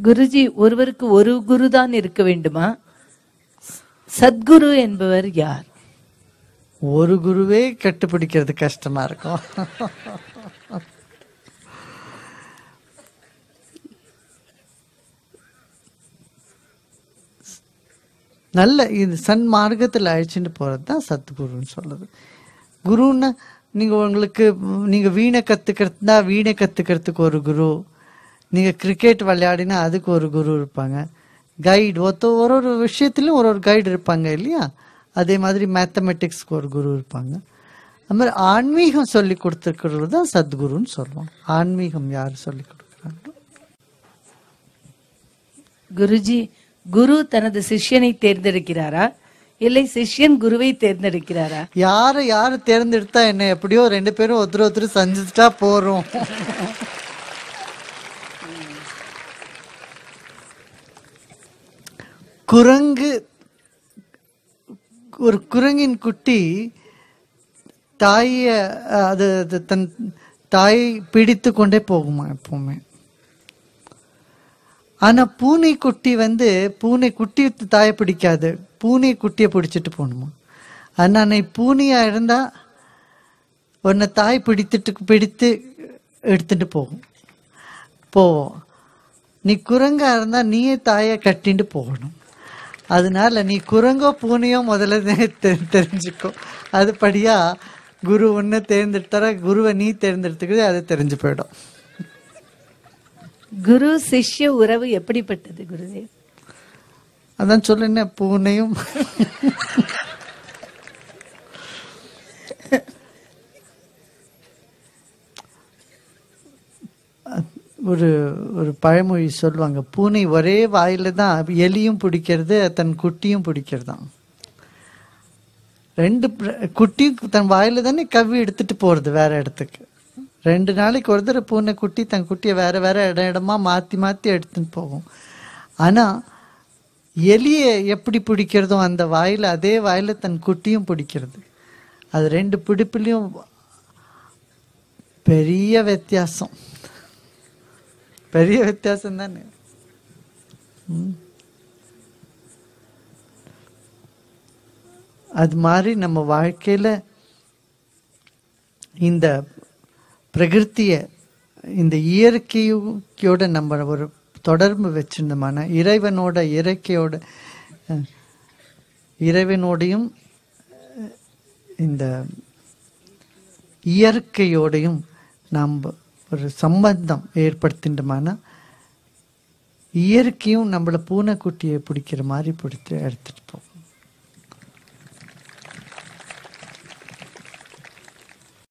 குருஜி ஒருவருக்கு ஒரு குரு தான் இருக்க வேண்டுமா சத்குரு என்பவர் யார் ஒரு குருவே கட்டுப்பிடிக்கிறது கஷ்டமா இருக்கும் நல்ல இது சன் மார்க்கத்தில் அழைச்சிட்டு போகிறது தான் சத்குருன்னு சொல்லுது குருன்னா நீங்கள் உங்களுக்கு நீங்கள் வீணை கற்றுக்கிறதுனா வீணை கற்றுக்கிறதுக்கு ஒரு குரு நீங்கள் கிரிக்கெட் விளையாடினா அதுக்கு ஒரு குரு இருப்பாங்க கைடு ஒருத்த ஒரு ஒரு விஷயத்துலையும் ஒரு ஒரு கைடு இருப்பாங்க இல்லையா அதே மாதிரி மேத்தமெட்டிக்ஸ்க்கு ஒரு குரு இருப்பாங்க அது மாதிரி ஆன்மீகம் சொல்லி கொடுத்துருக்கிறது தான் சத்குருன்னு சொல்லுவோம் ஆன்மீகம் யார் சொல்லி கொடுக்குறாங்க குருஜி குரு தனது சிஷ்யனை தேர்ந்தெடுக்கிறாரா இல்லை சிஷ்யன் குருவை தேர்ந்தெடுக்கிறாரா யாரை யாரை தேர்ந்தெடுத்தா என்ன எப்படியோ ரெண்டு பேரும் ஒருத்தர் ஒருத்தர் சந்திச்சுட்டா போறோம் குரங்கு ஒரு குரங்கின் குட்டி தாயை அது அது தன் தாயை பிடித்து கொண்டே போகுமா எப்பவுமே ஆனா பூனை குட்டி வந்து பூனை குட்டி தாயை பிடிக்காது பூனை குட்டியை பிடிச்சிட்டு போகணுமா ஆனா நீ பூனையா இருந்தா உன்னை தாய் பிடித்துட்டு பிடித்து எடுத்துட்டு போகும் போவோம் நீ குரங்கா இருந்தா நீயே தாயை கட்டிட்டு போகணும் அதனால நீ குரங்கோ பூனையோ முதல்ல தெ- தெரிஞ்சுக்கோ அதுபடியா குரு ஒன்று தேர்ந்தெடுத்தாரா குருவை நீ தேர்ந்தெடுத்துக்கிறது அது தெரிஞ்சு போயிடும் குரு சிஷ்ய உறவு எப்படிப்பட்டது குருதேவ் அதான் சொல்லுங்க பூனையும் ஒரு ஒரு பழமொழி சொல்லுவாங்க பூனை ஒரே வாயில தான் எலியும் பிடிக்கிறது தன் குட்டியும் பிடிக்கிறதாம் ரெண்டு பிர- குட்டி தன் வாயில தானே கவ்வி எடுத்துட்டு போறது வேற இடத்துக்கு ரெண்டு நாளைக்கு ஒரு தடவை பூனை குட்டி தன் குட்டியை வேற வேற இடம் இடமா மாத்தி மாத்தி எடுத்துட்டு போகும் ஆனா எலியை எப்படி பிடிக்கிறதோ அந்த வாயில அதே வாயில தன் குட்டியும் பிடிக்கிறது அது ரெண்டு பிடிப்புலையும் பெரிய வித்தியாசம் பெரிய வித்தியாசம் தானே ம். அது மாதிரி நம்ம வாழ்க்கையில இந்த பிரகிருத்திய இந்த இயற்கையோட நம்ம ஒரு தொடர்பு வச்சிருந்தோமான இறைவனோட இயற்கையோட அஹ், இறைவனோடையும் அஹ், இந்த இயற்கையோடையும் நாம் ஒரு சம்பந்தம் ஏற்படுத்தின்றோமான இயற்கையும் நம்மளை பூனைக்குட்டியை பிடிக்கிற மாதிரி பிடித்து எடுத்துட்டு போகும்